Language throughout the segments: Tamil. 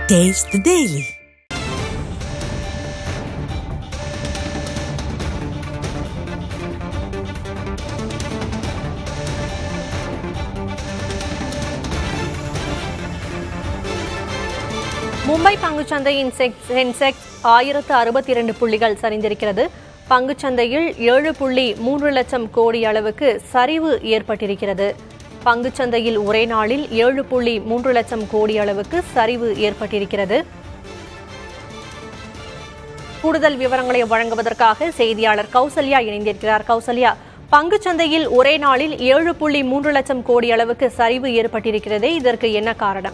Taste the Daily. மும்பை பங்குச்சந்தையின் செக்- சென்செக்ஸ் ஆயிரத்து அறுபத்தி இரண்டு புள்ளிகள் சரிந்திருக்கிறது பங்குச்சந்தையில் ஏழு புள்ளி மூன்று லட்சம் கோடி அளவுக்கு சரிவு ஏற்பட்டிருக்கிறது பங்குச்சந்தையில் ஒரே நாளில் ஏழு புள்ளி மூன்று லட்சம் கோடி அளவுக்கு சரிவு ஏற்பட்டிருக்கிறது கூடுதல் விவரங்களை வழங்குவதற்காக செய்தியாளர் கௌசல்யா இணைந்திருக்கிறார் கௌசல்யா பங்குச்சந்தையில் ஒரே நாளில் ஏழு புள்ளி மூன்று லட்சம் கோடி அளவுக்கு சரிவு ஏற்பட்டிருக்கிறதே இதற்கு என்ன காரணம்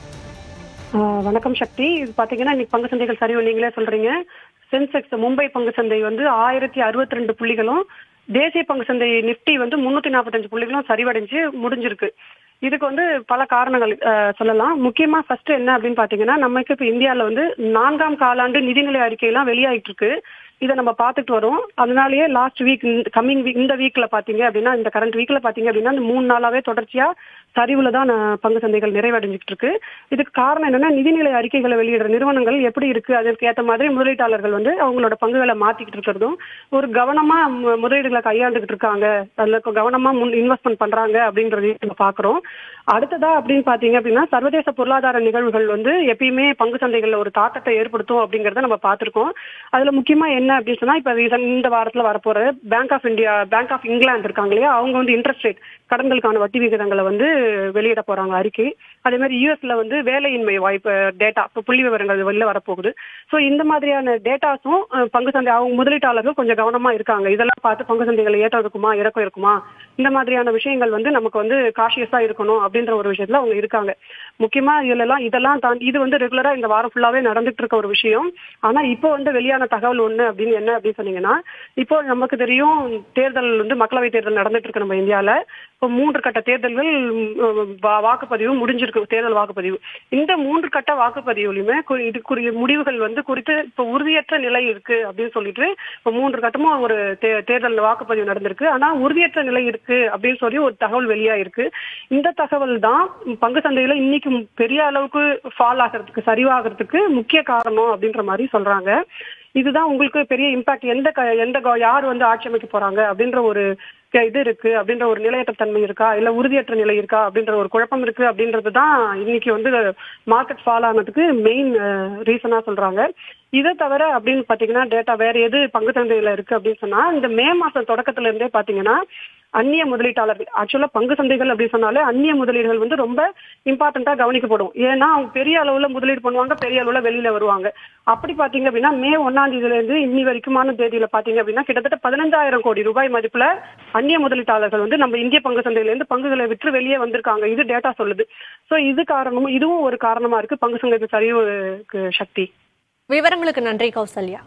ஆஹ் வணக்கம் சக்தி இது பாத்தீங்கன்னா இன்னைக்கு பங்கு சந்தைகள் சரிவு நீங்களே சொல்றீங்க சென்செக்ஸ் மும்பை பங்கு சந்தை வந்து ஆயிரத்தி அறுபத்தி ரெண்டு புள்ளிகளும் தேசிய பங்கு சந்தை நிப்டி வந்து முன்னூத்தி நாற்பத்தஞ்சு புள்ளிகளும் சரிவடைஞ்சு முடிஞ்சிருக்கு இதுக்கு வந்து பல காரணங்கள் ஆஹ் சொல்லலாம் முக்கியமா ஃபர்ஸ்ட் என்ன அப்படின்னு பாத்தீங்கன்னா நமக்கு இப்ப இந்தியால வந்து நான்காம் காலாண்டு நிதிநிலை அறிக்கையெல்லாம் வெளியாயிட்டு இருக்கு இதை நம்ம பார்த்துட்டு வரோம் அதனாலயே லாஸ்ட் வீக் கம்மிங் வீக் இந்த வீக்ல பாத்தீங்க அப்படின்னா இந்த கரண்ட் வீக்ல பாத்தீங்க அப்படின்னா இந்த மூணு நாளாவே தொடர்ச்சியா சரிவுல தான் ஆஹ், பங்கு சந்தைகள் நிறைவடைஞ்சிட்டு இருக்கு இதுக்கு காரணம் என்னன்னா நிதிநிலை அறிக்கைகளை வெளியிடுற நிறுவனங்கள் எப்படி இருக்கு அதற்கு ஏற்ற மாதிரி முதலீட்டாளர்கள் வந்து அவங்களோட பங்குகளை மாத்திக்கிட்டு இருக்கிறதும் ஒரு கவனமா மு- முதலீடுகளை கையாண்டுகிட்டு இருக்காங்க அதுல கொ- கவனமா முன் இன்வெஸ்ட்மெண்ட் பண்றாங்க அப்படின்றதையும் நம்ம பாக்குறோம் அடுத்ததா அப்படின்னு பாத்தீங்க அப்படின்னா சர்வதேச பொருளாதார நிகழ்வுகள் வந்து எப்பயுமே பங்கு சந்தைகள்ல ஒரு தாக்கத்தை ஏற்படுத்தும் அப்படிங்கறத நம்ம பார்த்திருக்கோம் அதுல முக்கியமா என்ன அப்படின்னு சொன்னா இப்ப recent- இந்த வாரத்துல வரப்போற bank of India bank of England இருக்காங்க இல்லையா அவங்க வந்து இன்ட்ரெஸ்ட் ரேட் கடன்களுக்கான வட்டி விகிதங்களை வந்து வெளியிட போறாங்க அறிக்கை அதே மாதிரி யூஎஸ்ல வந்து வேலையின்மை வாய்ப்பு டேட்டா இப்போ புள்ளி விவரங்கள் வெளில வரப்போகுது ஸோ இந்த மாதிரியான டேட்டாஸும் பங்கு சந்தை அவங்க முதலீட்டாளர்கள் கொஞ்சம் கவனமா இருக்காங்க இதெல்லாம் பார்த்து பங்கு சந்தைகள் ஏற்றம் இருக்குமா இறக்கம் இருக்குமா இந்த மாதிரியான விஷயங்கள் வந்து நமக்கு வந்து காஷியஸா இருக்கணும் அப்படின்ற ஒரு விஷயத்துல அவங்க இருக்காங்க முக்கியமா இதுல எல்லாம் இதெல்லாம் தாண்டி இது வந்து ரெகுலரா இந்த வாரம் ஃபுல்லாவே நடந்துட்டு இருக்க ஒரு விஷயம் ஆனா இப்போ வந்து வெளியான தகவல் ஒண்ணு அப்படின்னு என்ன அப்படின்னு சொன்னீங்கன்னா இப்போ நமக்கு தெரியும் தேர்தல் வந்து மக்களவை தேர்தல் நடந்துட்டு இருக்கு நம்ம இந்தியால இப்போ மூன்று கட்ட தேர்தல்கள் ம், வா- வாக்குப்பதிவு முடிஞ்சிருக்கு தேர்தல் வாக்குப்பதிவு இந்த மூன்று கட்ட வாக்குப்பதிவுலையுமே கு- இதுக்குரிய முடிவுகள் வந்து குறித்து இப்போ உறுதியற்ற நிலை இருக்கு அப்படின்னு சொல்லிட்டு இப்போ மூன்று கட்டமும் ஒரு தே- தேர்தல் வாக்குப்பதிவு நடந்திருக்கு ஆனா உறுதியற்ற நிலை இருக்கு அப்படின்னு சொல்லி ஒரு தகவல் வெளியாயிருக்கு இந்த தகவல் தான் பங்கு சந்தையில இன்னைக்கு பெரிய அளவுக்கு ஃபால் ஆகிறதுக்கு சரிவாகிறதுக்கு முக்கிய காரணம் அப்படின்ற மாதிரி சொல்றாங்க இதுதான் உங்களுக்கு பெரிய இம்பாக்ட் எந்த க- எந்த கோ- யார் வந்து ஆட்சி அமைக்க போறாங்க அப்படின்ற ஒரு க- இது இருக்கு அப்படின்ற ஒரு நிலையற்ற தன்மை இருக்கா இல்ல உறுதியற்ற நிலை இருக்கா அப்படின்ற ஒரு குழப்பம் இருக்கு அப்படின்றது தான் இன்னைக்கு வந்து மார்க்கெட் ஃபால் ஆனதுக்கு மெயின் ரீசனா சொல்றாங்க இதை தவிர அப்படின்னு பாத்தீங்கன்னா டேட்டா வேற எது பங்கு சந்தையில இருக்கு அப்படின்னு சொன்னா இந்த மே மாசம் தொடக்கத்துல இருந்தே பாத்தீங்கன்னா அந்நிய முதலீட்டாளர்கள் ஆக்சுவலா பங்கு சந்தைகள் அப்படின்னு சொன்னாலே அந்நிய முதலீடுகள் வந்து ரொம்ப இம்பார்ட்டண்டா கவனிக்கப்படும் ஏன்னா அவங்க பெரிய அளவுல முதலீடு பண்ணுவாங்க பெரிய அளவுல வெளியில வருவாங்க அப்படி பாத்தீங்க அப்படின்னா மே ஒன்னாம் தேதியில இருந்து இன்னி வரைக்குமான தேதியில பாத்தீங்க அப்படின்னா கிட்டத்தட்ட பதினஞ்சாயிரம் கோடி ரூபாய் மதிப்புல அந்நிய முதலீட்டாளர்கள் வந்து நம்ம இந்திய பங்கு சந்தையில இருந்து பங்குகளை விற்று வெளியே வந்திருக்காங்க இது டேட்டா சொல்லுது சோ இது காரணமும் இதுவும் ஒரு காரணமா இருக்கு பங்கு சந்தை சரிவுக்கு சக்தி விவரங்களுக்கு நன்றி Kausalya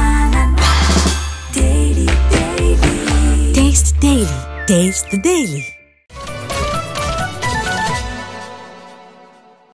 Taste the Daily. Taste the Daily.